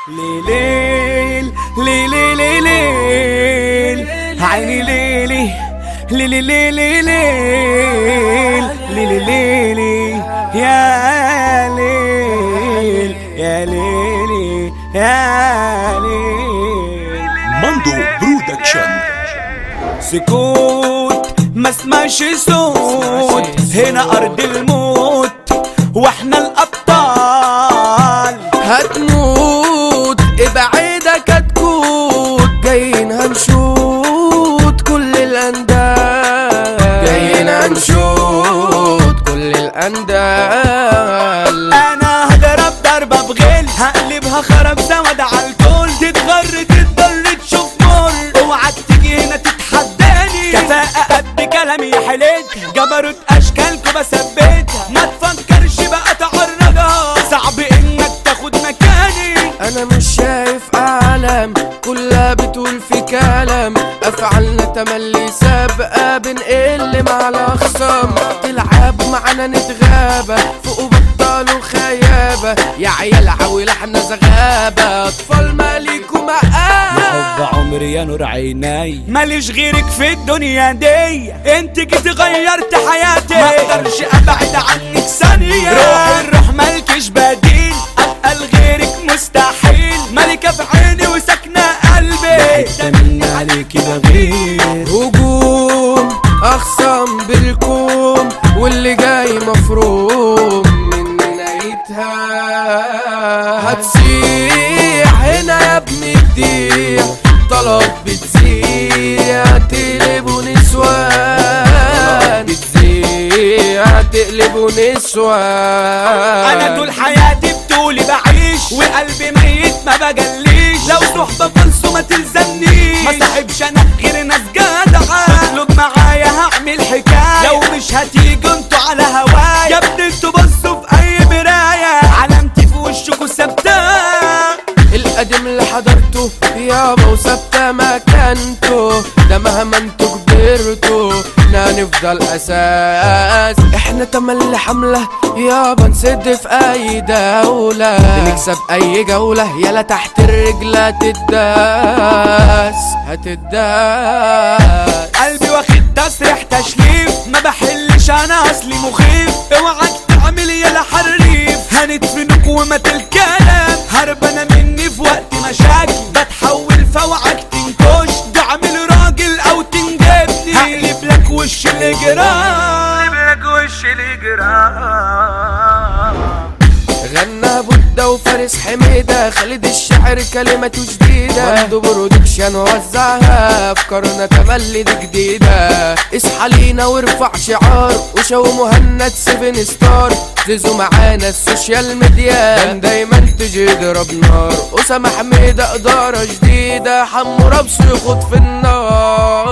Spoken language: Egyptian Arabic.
ليل ليل ليل ليل عيني ليلي ليلي ليلي ليل ليلي ليلي يا ليل يا ليلي يا ليل ماندو برودكشن سكوت ما اسمعش صوت هنا ارض الموت واحنا الابطال هتموت ابعدك هتكوت جايين هنشوت كل الاندال جايين هنشوت كل الاندال انا هضرب ضربة بغل هقلبها خراب سواد على الكل تتغر تتضر تشوف مر اوعى تيجي هنا تتحداني كفاءة قد كلامي يا حليتها جبروت اشكالكوا بثبتها ما تفكرش بقى تعرضها صعب انك تاخد مكاني انا مش شايف اعلام كلها بتقول في كلام افعالنا تملي سابقه بنقل مع الاخصام تلعب معانا نتغابى فوق بطلوا خيابه يا عيال عويل احنا زغابه اطفال مالكوا مقام حب عمري يا نور عيني ماليش غيرك في الدنيا دي انت جيت غيرت حياتي ما اقدرش ابعد عنك ثانية روح الروح مالكش بديل ابقى لغيرك مستحيل ملكة في عيني وساكنة قلبي حتة مني عليكي بغير هجوم اخصم بالكوم واللي جاي مفروم من نهايتها هتسيح هنا يا ابني تضيع طلب بتزيع تقلبوا نسوان بتزيع تقلبوا نسوان انا طول حياتي بطولي بعيش وقلبي ميت ما بجليش لو صحبة فلسو ما تلزمنيش ما صاحبش انا غير ناس جدعة تطلب معايا هعمل حكاية لو مش هتيجوا انتوا على هوايا يا ابني انتوا بصوا في اي مراية علامتي في وشكوا ثابتة القديم اللي حضرته يابا وثابتة مكانته ده مهما انتوا كبرتوا احنا هنفضل اساس احنا تملي حملة يابا نسد في اي دولة بنكسب اي جولة يلا تحت الرجل هتداس هتداس قلبي واخد تسريح تشليف ما بحلش انا اصلي مخيف اوعك تعمل يلا حريف هندفنك ومات الكلام هربانة مني في وقت مشاكل بتحول فوعك تنكش تعمل راجل او تنجبني هقلب لك وش الاجرام هقلب لك وش الاجرام غنى بودة وفارس حميدة خالد الشاعر كلمته جديدة عنده برودكشن ووزعها افكارنا تملد جديدة اصحى لينا وارفع شعار وشو مهند سيفن ستار زيزو معانا السوشيال ميديا كان دايما تجي ضرب نار اسامة حميدة ادارة جديدة حمو ربش يخوض في النار